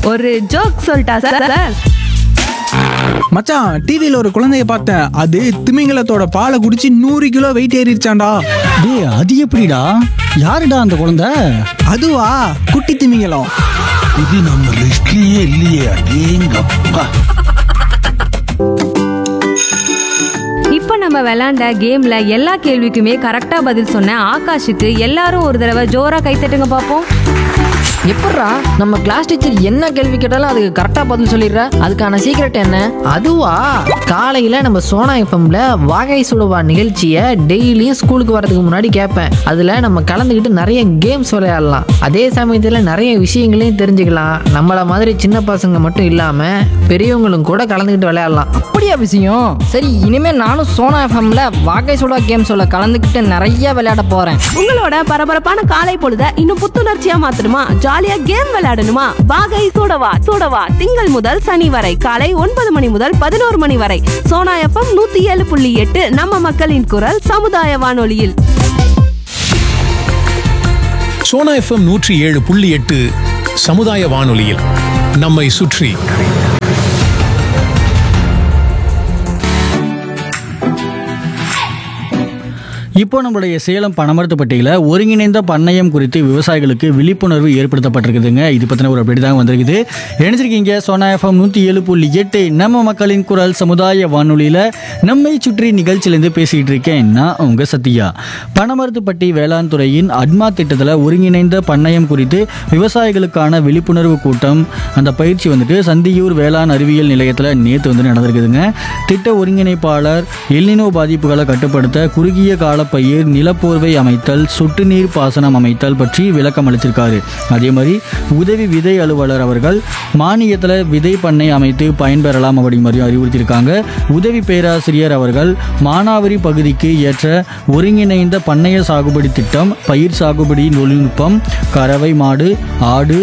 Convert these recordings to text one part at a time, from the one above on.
ஒரு ஜோக் சொல்லிட்டா sir sir மச்சான் டிவியில ஒரு குழந்தைய பார்த்தேன் அது திமிங்கலத்தோட பாலை குடிச்சு நூறு கிலோ வெயிட் ஏறிடுச்சாண்டா டேய் அது எப்படிடா யாருடா அந்த குழந்தை அதுவா குட்டி திமிங்கலம் இது நம்ம லிஸ்ட்லயே இல்லையே அடேங்கப்பா இப்போ நம்ம விளையாண்ட கேம்ல எல்லா கேள்விக்குமே கரெக்டா பதில் சொன்ன ஆகாஷுக்கு எல்லாரும் ஒரு தடவை ஜோரா கைத்தட்டுங்க பார்ப்போம் எப்பட்றா நம்ம கிளாஸ் டீச்சர் என்ன கேள்வி கேட்டாலும் அதுக்கு கரெக்டாக பதில் சொல்லிடுற அதுக்கான சீக்ரெட் என்ன அதுவா காலையில் நம்ம சோனா எஃப்எம்ல வாகை சுடுவா நிகழ்ச்சியை டெய்லியும் ஸ்கூலுக்கு வரதுக்கு முன்னாடி கேட்பேன் அதில் நம்ம கலந்துக்கிட்டு நிறைய கேம்ஸ் விளையாடலாம் அதே சமயத்தில் நிறைய விஷயங்களையும் தெரிஞ்சுக்கலாம் நம்மளை மாதிரி சின்ன பசங்க மட்டும் இல்லாமல் பெரியவங்களும் கூட கலந்துக்கிட்டு விளையாடலாம் அப்படியா விஷயம் சரி இனிமே நானும் சோனா எஃப்எம்ல வாகை சுடா கேம் சொல்ல கலந்துக்கிட்டு நிறைய விளையாட போறேன் உங்களோட பரபரப்பான காலை பொழுத இன்னும் புத்துணர்ச்சியா மாத்தணுமா ஜாலியா கேம் விளையாடணுமா வாகை சூடவா சூடவா திங்கள் முதல் சனி வரை காலை ஒன்பது மணி முதல் பதினோரு மணி வரை சோனா எஃப்எம் நூத்தி ஏழு புள்ளி எட்டு நம்ம மக்களின் குரல் சமுதாய வானொலியில் சோனா எஃப்எம் நூற்றி ஏழு புள்ளி எட்டு சமுதாய வானொலியில் நம்மை சுற்றி இப்போ நம்மளுடைய சேலம் பணமரத்துப்பட்டியில் ஒருங்கிணைந்த பண்ணையம் குறித்து விவசாயிகளுக்கு விழிப்புணர்வு ஏற்படுத்தப்பட்டிருக்குதுங்க இது பற்றின ஒரு அப்படி தான் வந்திருக்குது நினைச்சிருக்கீங்க சோனா எஃப்எம் நூற்றி ஏழு புள்ளி எட்டு நம்ம மக்களின் குரல் சமுதாய வானொலியில் நம்மை சுற்றி நிகழ்ச்சியிலேருந்து பேசிகிட்டு இருக்கேன் நான் உங்கள் சத்யா பணமரத்துப்பட்டி வேளாண் துறையின் அட்மா திட்டத்தில் ஒருங்கிணைந்த பண்ணையம் குறித்து விவசாயிகளுக்கான விழிப்புணர்வு கூட்டம் அந்த பயிற்சி வந்துட்டு சந்தியூர் வேளாண் அறிவியல் நிலையத்தில் நேற்று வந்து நடந்திருக்குதுங்க திட்ட ஒருங்கிணைப்பாளர் எல்லினோ பாதிப்புகளை கட்டுப்படுத்த குறுகிய கால பயிர் நிலப்போர்வை அமைத்தல் சொட்டு நீர் பாசனம் அமைத்தல் பற்றி விளக்கம் அளிச்சிருக்காரு அதே மாதிரி உதவி விதை அலுவலர் அவர்கள் மானியத்தில் விதை பண்ணை அமைத்து பயன்பெறலாம் அப்படி மாதிரி அறிவுறுத்தியிருக்காங்க உதவி பேராசிரியர் அவர்கள் மானாவரி பகுதிக்கு ஏற்ற ஒருங்கிணைந்த பண்ணைய சாகுபடி திட்டம் பயிர் சாகுபடி தொழில்நுட்பம் கறவை மாடு ஆடு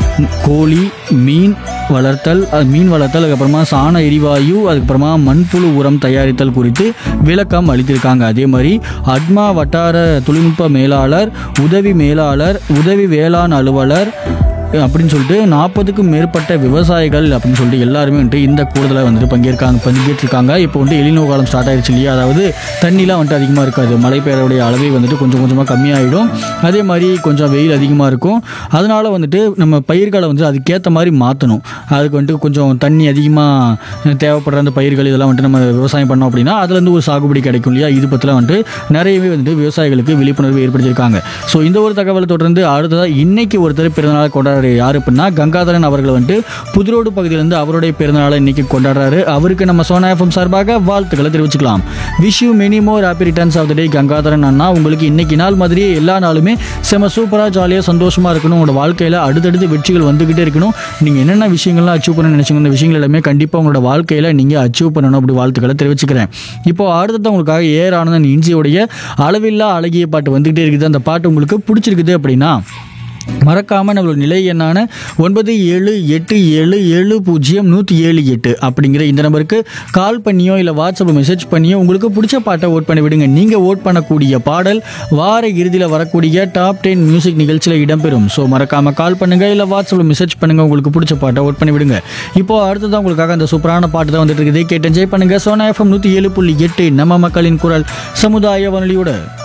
கோழி மீன் வளர்த்தல் அது மீன் வளர்த்தல் அதுக்கப்புறமா சாண எரிவாயு அதுக்கப்புறமா மண்புழு உரம் தயாரித்தல் குறித்து விளக்கம் அளித்திருக்காங்க அதே மாதிரி அட்மா வட்டார தொழில்நுட்ப மேலாளர் உதவி மேலாளர் உதவி வேளாண் அலுவலர் அப்படின்னு சொல்லிட்டு நாற்பதுக்கும் மேற்பட்ட விவசாயிகள் அப்படின்னு சொல்லிட்டு எல்லாருமே வந்துட்டு இந்த கூடுதலாக வந்துட்டு பங்கேற்காங்க பங்கேற்றிருக்காங்க இப்போ வந்துட்டு எலினோ காலம் ஸ்டார்ட் ஆயிடுச்சு இல்லையா அதாவது தண்ணிலாம் வந்துட்டு அதிகமாக இருக்காது மழை பெய்யறவுடைய அளவே வந்துட்டு கொஞ்சம் கொஞ்சமாக கம்மியாயிடும் அதே மாதிரி கொஞ்சம் வெயில் அதிகமாக இருக்கும் அதனால வந்துட்டு நம்ம பயிர்களை வந்து அதுக்கேற்ற மாதிரி மாற்றணும் அதுக்கு வந்துட்டு கொஞ்சம் தண்ணி அதிகமாக தேவைப்படுற அந்த பயிர்கள் இதெல்லாம் வந்துட்டு நம்ம விவசாயம் பண்ணோம் அப்படின்னா அதுலேருந்து ஒரு சாகுபடி கிடைக்கும் இல்லையா இது பற்றிலாம் வந்துட்டு நிறையவே வந்துட்டு விவசாயிகளுக்கு விழிப்புணர்வு ஏற்படுத்தியிருக்காங்க ஸோ இந்த ஒரு தகவலை தொடர்ந்து அடுத்ததாக இன்னைக்கு ஒருத்தர் பிறந்தநாள் கொண்டாடுற யார் அப்படின்னா கங்காதரன் அவர்கள் வந்துட்டு புதுரோடு பகுதியிலேருந்து அவருடைய பிறந்தநாளை இன்னைக்கு கொண்டாடுறாரு அவருக்கு நம்ம சோனா எஃப்எம் சார்பாக வாழ்த்துக்களை தெரிவிச்சுக்கலாம் wish you many more happy returns of the day Gangadharan அண்ணா உங்களுக்கு இன்னைக்கு நாள் மாதிரியே எல்லா நாளுமே செம சூப்பராக ஜாலியாக சந்தோஷமாக இருக்கணும் உங்களோட வாழ்க்கையில் அடுத்தடுத்து வெற்றிகள் வந்துக்கிட்டே இருக்கணும் நீங்கள் என்னென்ன விஷயங்கள்லாம் அச்சீவ் பண்ண நினைச்சீங்க அந்த விஷயங்கள் எல்லாமே கண்டிப்பாக உங்களோட வாழ்க்கையில் நீங்கள் அச்சீவ் பண்ணணும் அப்படி வாழ்த்துக்களை தெரிவிச்சுக்கிறேன் இப்போ அடுத்தது உங்களுக்காக ஏர் ஆனந்தன் இஞ்சியோடைய அளவில்லா அழகிய பாட்டு வந்துக்கிட்டே இருக்குது அந்த பாட்டு உங்களுக்கு பிடிச்சிருக்குது அப்படின்னா மறக்காமல் நம்மளோட நிலை எண்ணான ஒன்பது ஏழு எட்டு ஏழு ஏழு பூஜ்ஜியம் நூற்றி ஏழு எட்டு அப்படிங்கிற இந்த நம்பருக்கு கால் பண்ணியோ இல்லை வாட்ஸ்அப்பில் மெசேஜ் பண்ணியோ உங்களுக்கு பிடிச்ச பாட்டை ஓட் பண்ணி விடுங்க நீங்கள் ஓட் பண்ணக்கூடிய பாடல் வார இறுதியில் வரக்கூடிய டாப் டென் மியூசிக் நிகழ்ச்சியில் இடம்பெறும் ஸோ மறக்காமல் கால் பண்ணுங்கள் இல்லை வாட்ஸ்அப்பில் மெசேஜ் பண்ணுங்கள் உங்களுக்கு பிடிச்ச பாட்டை ஓட் பண்ணி விடுங்க இப்போ அடுத்ததான் உங்களுக்காக அந்த சூப்பரான பாட்டு தான் வந்துட்டு இருக்குது கேட்டு என்ஜாய் பண்ணுங்கள் சோனா எஃப்எம் நூற்றி ஏழு புள்ளி எட்டு நம்ம மக்களின் குரல் சமுதாய வானொலியோட